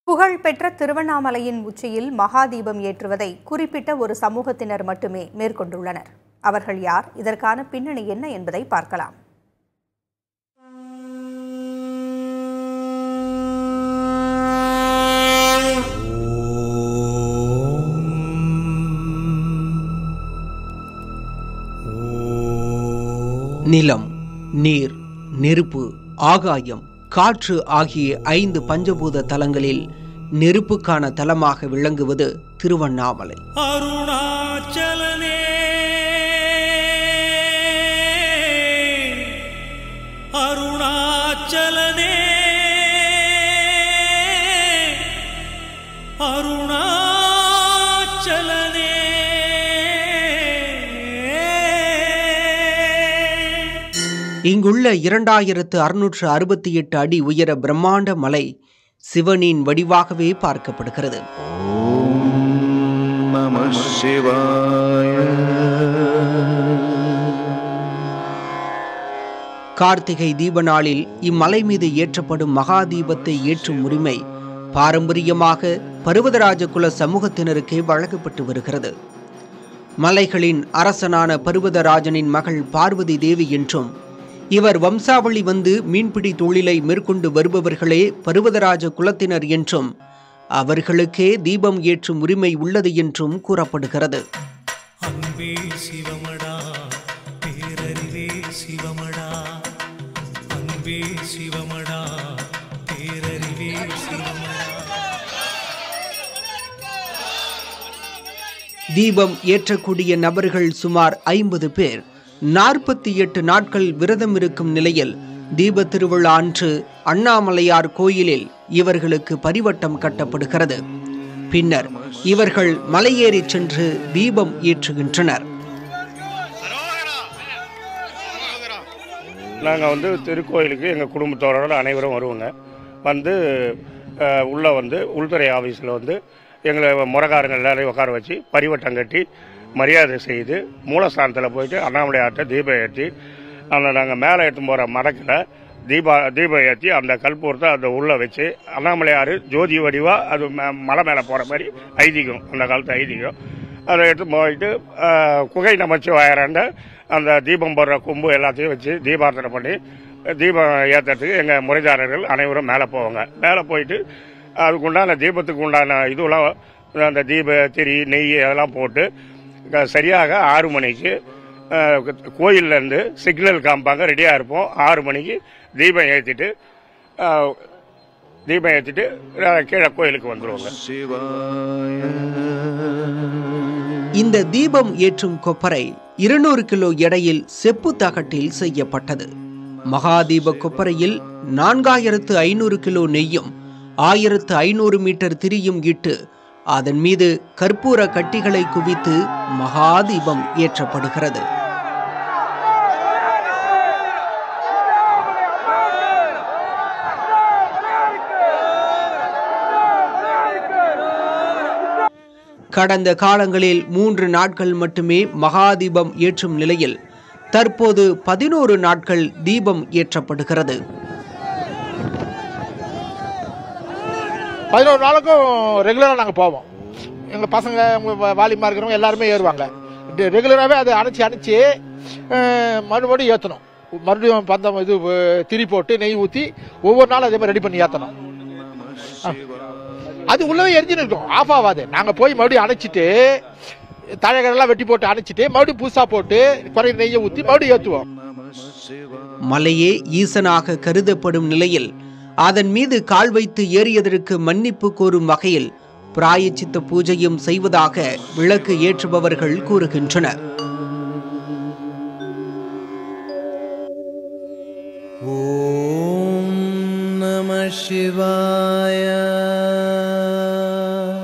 புகழ்பெற்ற திருவண்ணாமலையின் உச்சியில் மகாதீபம் ஏற்றுவதை குறிப்பிட்ட ஒரு சமூகத்தினர் மட்டுமே மேற்கொண்டுள்ளனர் அவர்கள் யார் இதற்கான பின்னணி என்ன என்பதை பார்க்கலாம் நிலம் நீர் நெருப்பு ஆகாயம் காற்று ஆகிய ஐந்து பஞ்சபூத தலங்களில் நெருப்புக்கான தலமாக விளங்குவது திருவண்ணாமலை அருணாச்சலனே அருணாச்சலனே அருணாச்சலனே இங்குள்ள இரண்டாயிரத்து அறுநூற்று அறுபத்தி எட்டு அடி உயர பிரம்மாண்ட மலை சிவனின் வடிவாகவே பார்க்கப்படுகிறது நம சிவாய கார்த்திகை தீப நாளில் இம்மலை மீது ஏற்றப்படும் மகா தீபத்தை ஏற்றும் உரிமை பாரம்பரியமாக பருவதராஜ குல சமூகத்தினருக்கே வழங்கப்பட்டு வருகிறது மலைகளின் அரசனான பருவதராஜனின் மகள் பார்வதி தேவி என்றும் இவர் வம்சாவளி வந்து மீன்பிடி தொழிலை மேற்கொண்டு வருபவர்களே பருவதராஜ குலத்தினர் என்றும் அவர்களுக்கே தீபம் ஏற்றும் உரிமை உள்ளது என்றும் கூறப்படுகிறது அன்பே சிவமடா பேரறிவே சிவமடா அன்பே சிவமடா பேரறிவே சிவமடா தீபம் ஏற்றக்கூடிய நபர்கள் சுமார் ஐம்பது பேர் நாற்பத்தி எட்டு நாட்கள் விரதம் இருக்கும் நிலையில் தீப திருவிழா அன்று அண்ணாமலையார் கோயிலில் இவர்களுக்கு பரிவட்டம் கட்டப்படுகிறது பின்னர் இவர்கள் மலையேறி சென்று தீபம் ஏற்றுகின்றனர் நாங்கள் வந்து திருக்கோயிலுக்கு எங்கள் குடும்பத்தோரோட அனைவரும் வருவோங்க வந்து அஹ், உள்ளே வந்து உள்துறை ஆஃபீஸில் வந்து எங்களை முறகாரங்க எல்லாரையும் உட்கார வச்சு பரிவட்டம் கட்டி மரியாதை செய்து மூலஸ்தானத்தில் போயிட்டு அண்ணாமலையார்ட்ட தீபம் ஏற்றி அந்த நாங்கள் மேலே எடுத்து போகிற மடக்கில் தீபா தீபம் ஏற்றி அந்த கற்பூரத்தை அந்த உள்ளே வச்சு அண்ணாமலையார் ஜோதி வடிவாக அது ம- மலை மேலே போகிற மாதிரி ஐதீகம் அந்த காலத்து ஐதீகம் அதை எடுத்து போயிட்டு அஹ், குகை நமச்சிவாயராண்ட அந்த தீபம் போடுற கொம்பு எல்லாத்தையும் வச்சு தீபார்த்தனை பண்ணி தீபம் ஏற்றுறதுக்கு எங்கள் முறைதாரர்கள் அனைவரும் மேலே போவாங்க மேலே போயிட்டு அதுக்கு உண்டான தீபத்துக்கு உண்டான இதுவெல்லாம் அந்த தீப திரி நெய் அதெல்லாம் போட்டு க- சரியாக ஆறு மணிக்கு அஹ், கோயில்லேருந்து சிக்னல் காமிப்பாங்க ரெடியாக இருப்போம் ஆறு மணிக்கு தீபம் ஏற்றிட்டு தீபம் ஏற்றிட்டு கீழே கோயிலுக்கு வந்துடுவோங்க சிவாய இந்த தீபம் ஏற்றும் கொப்பரை இருநூறு கிலோ எடையில் செப்பு தகட்டில் செய்யப்பட்டது மகாதீப கொப்பரையில் நான்காயிரத்து ஐநூறு கிலோ நெய்யும் ஆயிரத்து ஐநூறு மீட்டர் திரியும் இட்டு அதன் மீது கற்பூர கட்டிகளை குவித்து மகாதீபம் ஏற்றப்படுகிறது கடந்த காலங்களில் மூன்று நாட்கள் மட்டுமே மகாதீபம் ஏற்றும் நிலையில் தற்போது பதினோரு நாட்கள் தீபம் ஏற்றப்படுகிறது பதினோரு நாளுக்கும் ரெகுலராக நாங்கள் போவோம் எங்கள் பசங்க உங்க வாலிமா இருக்கிறவங்க எல்லாருமே ஏறுவாங்க ரெகுலராகவே அதை அணைச்சி அணைச்சி அஹ், மறுபடியும் ஏற்றணும் மறுபடியும் பந்தம் இது அஹ், திரி போட்டு நெய் ஊற்றி ஒவ்வொரு நாளும் அதே மாதிரி ரெடி பண்ணி ஏற்றணும் அது உள்ளவே எரிஞ்சுன்னு இருக்கும் ஆஃப் ஆகாது நாங்கள் போய் மறுபடியும் அணைச்சிட்டு தழைகளெல்லாம் வெட்டி போட்டு அணைச்சிட்டு மறுபடியும் புதுசாக போட்டு குறை நெய்யை ஊற்றி மறுபடியும் ஏற்றுவோம் மலையே ஈசனாக கருதப்படும் நிலையில் அதன் மீது கால் வைத்து ஏறியதற்கு மன்னிப்பு கோரும் வகையில் பிராயச்சித்த பூஜையும் செய்வதாக விளக்கு ஏற்றுபவர்கள் கூறுகின்றனர் ॐ नमः शिवाय